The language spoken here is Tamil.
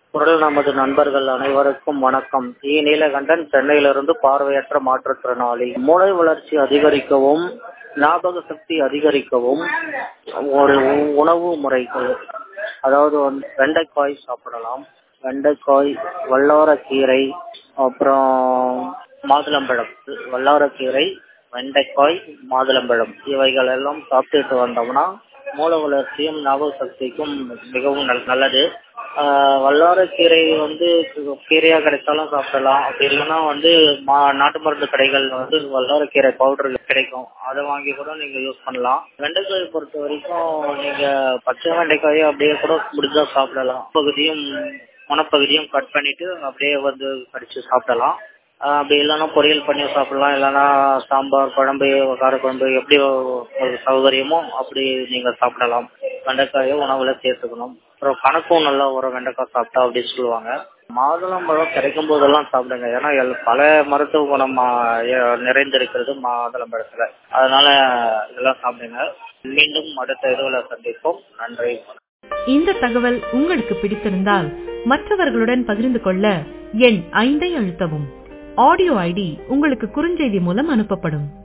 குரல் நமது நண்பர்கள் அனைவருக்கும் வணக்கம் ஈ நீலகண்டன் சென்னையிலிருந்து பார்வையற்ற மாற்றுத்திறனாளி மூளை வளர்ச்சி அதிகரிக்கவும் ஞாபக சக்தி அதிகரிக்கவும் ஒரு உ- உணவு முறைகள் அதாவது வந்து வெண்டைக்காய் சாப்பிடலாம் வெண்டைக்காய் வல்லாரக்கீரை அப்புறம் மாதுளம்பழம் வல்லாரக்கீரை வெண்டைக்காய் மாதுளம்பழம் இவைகள் எல்லாம் சாப்பிட்டுட்டு வந்தோம்னா மூல வளர்ச்சியும் ஞாபக சக்திக்கும் மிகவும் நல்- நல்லது ஆஹ் வல்லாரக்கீரை வந்து கீரையா கிடைச்சாலும் சாப்பிடலாம் அப்படி இல்லைன்னா வந்து மா நாட்டு மருந்து கடைகள் வந்து வல்லாரக்கீரை பவுடர் கிடைக்கும் அதை வாங்கி கூட நீங்க யூஸ் பண்ணலாம் வெண்டைக்காய் பொறுத்த வரைக்கும் நீங்க பச்சை வெண்டைக்காயை அப்படியே கூட முடிஞ்சா சாப்பிடலாம் பகுதியும் முனப்பகுதியும் கட் பண்ணிட்டு அப்படியே வந்து கடிச்சு சாப்பிடலாம் ஆஹ் அப்படி இல்லைன்னா பொரியல் பண்ணி சாப்பிடலாம் இல்லைன்னா சாம்பார் குழம்பு காரக்குழம்பு எப்படி ஒரு சௌகரியமோ அப்படி நீங்க சாப்பிடலாம் வெண்டைக்காயை உணவுல சேர்த்துக்கணும் அப்புறம் கணக்கும் நல்லா வரும் வெண்டைக்காய் சாப்பிட்டா அப்படின்னு சொல்லுவாங்க மாதுளம்பழம் கிடைக்கும் போதெல்லாம் சாப்பிடுங்க ஏன்னா எல்- பல மருத்துவ குணம் ஆஹ் எ- நிறைந்திருக்கிறது மாதுளம்பழத்துல அதனால இதெல்லாம் சாப்பிடுங்க மீண்டும் அடுத்த இதுல சந்திப்போம் நன்றி இந்த தகவல் உங்களுக்கு பிடித்திருந்தால் மற்றவர்களுடன் பகிர்ந்து கொள்ள எண் ஐந்தை அழுத்தவும் ஆடியோ ஐடி உங்களுக்கு குறுஞ்செய்தி மூலம் அனுப்பப்படும்